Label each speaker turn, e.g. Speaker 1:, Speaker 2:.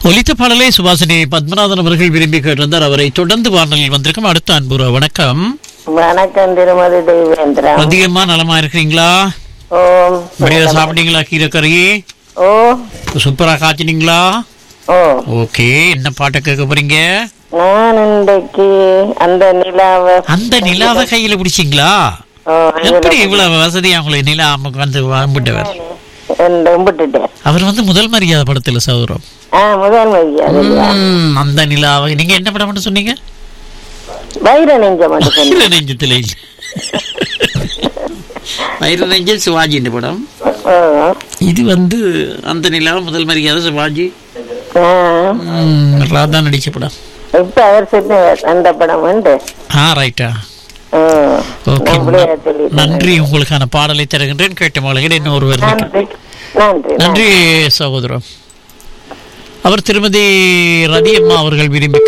Speaker 1: ஒலித்த பாடலை சுபாசினி பத்மநாதன் அவர்கள் விரும்பி கேட்டிருந்தார் அவரை தொடர்ந்து வானொலியில் வந்திருக்கும் அடுத்த அன்புற வணக்கம்
Speaker 2: வணக்கம் திருமதி தேவேந்திரன்
Speaker 1: அதிகமா நலமா இருக்கிறீங்களா
Speaker 2: ஓம்
Speaker 1: அப்படியே சாப்பிட்டீங்களா கீரைக்கறி
Speaker 2: ஓ
Speaker 1: சூப்பரா காய்ச்சினீங்களா
Speaker 2: ஓ
Speaker 1: ஓகே என்ன பாட்டை கேட்க போறீங்க
Speaker 2: நான் இன்றைக்கு அந்த நிலாவை
Speaker 1: அந்த நிலாவை கையில பிடிச்சிங்களா
Speaker 2: ஓ,
Speaker 1: எப்படி இவ்வளவு வசதியா உங்களுக்கு நிலா அம்மாக்கு வந்து வாம்பிட்டவர்
Speaker 2: இந்த கும்பிட்டுட்டேன்
Speaker 1: அவர் வந்து முதல் மரியாதை படத்துல சௌரம்
Speaker 2: ஆ முதல் மரியாதை
Speaker 1: ம், அந்த நிலாவை நீங்க என்ன படம் சொன்னீங்க
Speaker 2: வைர நெஞ்ச மட்டும் சொன்னேன்.
Speaker 1: வைர நெஞ்சத்துல இல்ல வைர நெஞ்சல் சிவாஜி இந்த படம்
Speaker 2: ஓ
Speaker 1: இது வந்து அந்த நிலாவை முதல் மரியாதை சிவாஜி
Speaker 2: ஆ.
Speaker 1: ம், ராதா நடிச்ச படம்
Speaker 2: இப்ப அவர் சொன்ன அந்த படம் உண்டு
Speaker 1: ஆ ரைட்டா
Speaker 2: ஓ,
Speaker 1: ஓகே
Speaker 2: நான் பிள்ளையா சொல்லிட்டேன்.
Speaker 1: நன்றி உங்களுக்கான பாடலை தருகின்றேன் கேட்ட மகளிர் இன்னொரு
Speaker 2: நன்றி நன்றி
Speaker 1: நன்றி சகோதரம் அவர் திருமதி ரதியம்மா அவர்கள் விரும்பி